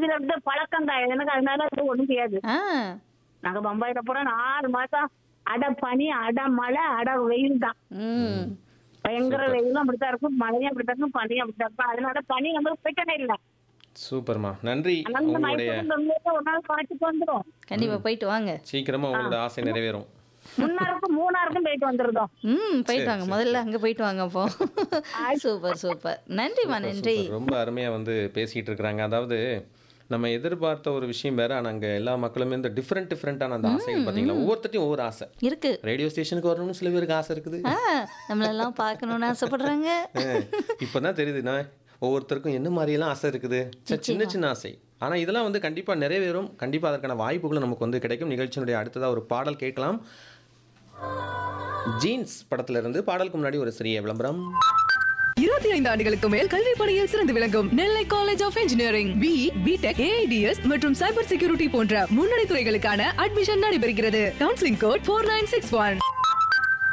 டிவில இருந்து பழக்கம் தான் எனக்கு அதனால அது ஒண்ணும் செய்யாது ஆ நாங்க பம்பாயில போறோம் நாலு மாசம் அட பனி அட மழை அட வெயில் தான் ம் பயங்கர வெயிலும் அப்படித்தான் இருக்கும் மழையும் அப்படித்தான் இருக்கும் பனியும் அப்படித்தான் இருக்கும் அதனால பனி நம்மளுக்கு பிரச்சனை இல்லை சூப்பர்மா நன்றி அதனால இந்த உங்களுடைய மைசூர் பெங்களூர்ல ஒரு நாள் பார்த்துட்டு வந்துடும் கண்டிப்பா போயிட்டு வாங்க சீக்கிரமா உங்களோட ஆசை நிறைவேறும் முன்னாருக்கும் மூணாருக்கும் போயிட்டு வந்துருந்தோம் ம் போயிட்டு வாங்க முதல்ல அங்க போயிட்டு வாங்க அப்போ சூப்பர் சூப்பர் நன்றிம்மா நன்றி சூப்பர். ரொம்ப அருமையா வந்து பேசிட்டு இருக்கிறாங்க அதாவது நம்ம எதிர்பார்த்த ஒரு விஷயம் வேற ஆனா அங்க எல்லா மக்களுமே இந்த டிஃப்ரெண்ட் டிஃப்ரெண்டான அந்த ஆசைகள் பாத்தீங்களா ஒவ்வொருத்தட்டையும் ஒவ்வொரு ஆசை இருக்கு ரேடியோ ஸ்டேஷனுக்கு வரணும்னு சில பேருக்கு ஆசை இருக்குது ஆ நம்மளெல்லாம் பார்க்கணும்னு ஆசைப்படுறாங்க அஹ், இப்பதான் தெரியுதுண்ணா ஒவ்வொருத்தருக்கும் என்ன மாதிரியெல்லாம் ஆசை இருக்குது சரி, சின்ன சின்ன ஆசை ஆனா இதெல்லாம் வந்து கண்டிப்பா நிறைவேறும் கண்டிப்பா அதற்கான வாய்ப்புகளும் நமக்கு வந்து கிடைக்கும் நிகழ்ச்சியினுடைய அடுத்ததா ஒரு பாடல் கேட்கலாம் ஜீன்ஸ் படத்துல இருந்து பாடலுக்கு முன்னாடி ஒரு சிறிய விளம்பரம் இருபத்தி ஐந்து ஆண்டுகளுக்கு மேல் கல்வி பணியில் சிறந்து விளங்கும் Nellai college of engineering B B Tech AIDS மற்றும் சைபர் செக்யூரிட்டி போன்ற முன்னணி துறைகளுக்கான அட்மிஷன் நடைபெறுகிறது counselling code four nine six one